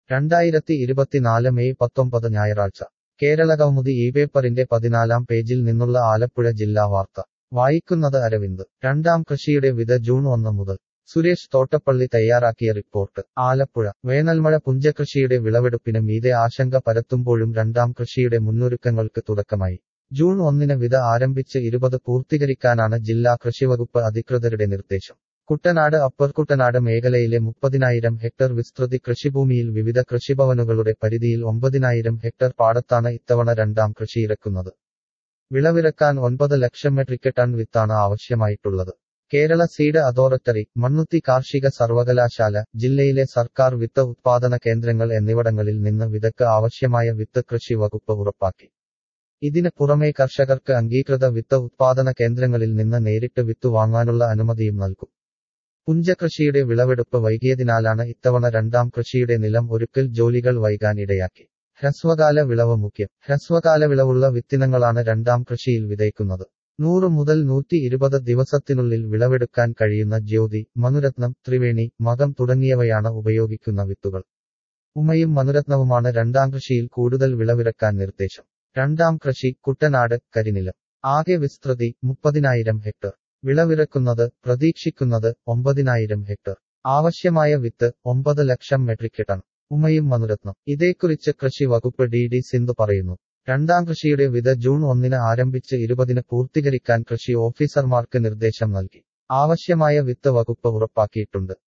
രണ്ടായിരത്തി ഇരുപത്തിനാല് മെയ് പത്തൊമ്പത് ഞായറാഴ്ച കേരളകൗമുദി ഈ പേപ്പറിന്റെ പതിനാലാം പേജിൽ നിന്നുള്ള ആലപ്പുഴ ജില്ലാ വാർത്ത വായിക്കുന്നത് അരവിന്ദ് രണ്ടാം കൃഷിയുടെ വിത ജൂൺ ഒന്ന് മുതൽ സുരേഷ് തോട്ടപ്പള്ളി തയ്യാറാക്കിയ റിപ്പോർട്ട് ആലപ്പുഴ വേനൽമഴ പുഞ്ചകൃഷിയുടെ വിളവെടുപ്പിന് മീതെ ആശങ്ക പരത്തുമ്പോഴും രണ്ടാം കൃഷിയുടെ മുന്നൊരുക്കങ്ങൾക്ക് തുടക്കമായി ജൂൺ ഒന്നിന് വിത ആരംഭിച്ച് ഇരുപത് പൂർത്തീകരിക്കാനാണ് ജില്ലാ കൃഷിവകുപ്പ് അധികൃതരുടെ നിർദ്ദേശം കുട്ടനാട് അപ്പർ കുട്ടനാട് മേഖലയിലെ മുപ്പതിനായിരം ഹെക്ടർ വിസ്തൃതി കൃഷിഭൂമിയിൽ വിവിധ കൃഷിഭവനുകളുടെ പരിധിയിൽ ഒമ്പതിനായിരം ഹെക്ടർ പാടത്താണ് ഇത്തവണ രണ്ടാം കൃഷി ഇറക്കുന്നത് വിളവിറക്കാൻ ഒൻപത് ലക്ഷം മെട്രിക് ടൺ വിത്താണ് ആവശ്യമായിട്ടുള്ളത് കേരള സീഡ് അതോറിറ്ററി മണ്ണുത്തി കാർഷിക സർവകലാശാല ജില്ലയിലെ സർക്കാർ വിത്ത് ഉത്പാദന കേന്ദ്രങ്ങൾ എന്നിവിടങ്ങളിൽ നിന്ന് വിതക്ക് ആവശ്യമായ വിത്ത് കൃഷി വകുപ്പ് ഉറപ്പാക്കി ഇതിന് പുറമെ കർഷകർക്ക് അംഗീകൃത വിത്ത് ഉത്പാദന കേന്ദ്രങ്ങളിൽ നിന്ന് നേരിട്ട് വിത്ത് വാങ്ങാനുള്ള അനുമതിയും നൽകും പുഞ്ചകൃഷിയുടെ വിളവെടുപ്പ് വൈകിയതിനാലാണ് ഇത്തവണ രണ്ടാം കൃഷിയുടെ നിലം ഒരുക്കൽ ജോലികൾ വൈകാൻ ഇടയാക്കി ഹ്രസ്വകാല വിളവ് മുഖ്യം ഹ്രസ്വകാല വിളവുള്ള വിത്തിനങ്ങളാണ് രണ്ടാം കൃഷിയിൽ വിതയ്ക്കുന്നത് നൂറ് മുതൽ നൂറ്റി ഇരുപത് ദിവസത്തിനുള്ളിൽ വിളവെടുക്കാൻ കഴിയുന്ന ജ്യോതി മനുരത്നം ത്രിവേണി മകം തുടങ്ങിയവയാണ് ഉപയോഗിക്കുന്ന വിത്തുകൾ ഉമയും മനുരത്നവുമാണ് രണ്ടാം കൃഷിയിൽ കൂടുതൽ വിളവിറക്കാൻ നിർദ്ദേശം രണ്ടാം കൃഷി കുട്ടനാട് കരിനിലം ആകെ വിസ്തൃതി മുപ്പതിനായിരം ഹെക്ടർ വിളവിറക്കുന്നത് പ്രതീക്ഷിക്കുന്നത് ഒമ്പതിനായിരം ഹെക്ടർ ആവശ്യമായ വിത്ത് ഒമ്പത് ലക്ഷം മെട്രിക് ടൺ ഉമയും മനുരത്നം ഇതേക്കുറിച്ച് കൃഷി വകുപ്പ് ഡി ഡി സിന്ധു പറയുന്നു രണ്ടാം കൃഷിയുടെ വിത ജൂൺ ഒന്നിന് ആരംഭിച്ച് ഇരുപതിന് പൂർത്തീകരിക്കാൻ കൃഷി ഓഫീസർമാർക്ക് നിർദ്ദേശം നൽകി ആവശ്യമായ വിത്ത് വകുപ്പ് ഉറപ്പാക്കിയിട്ടുണ്ട്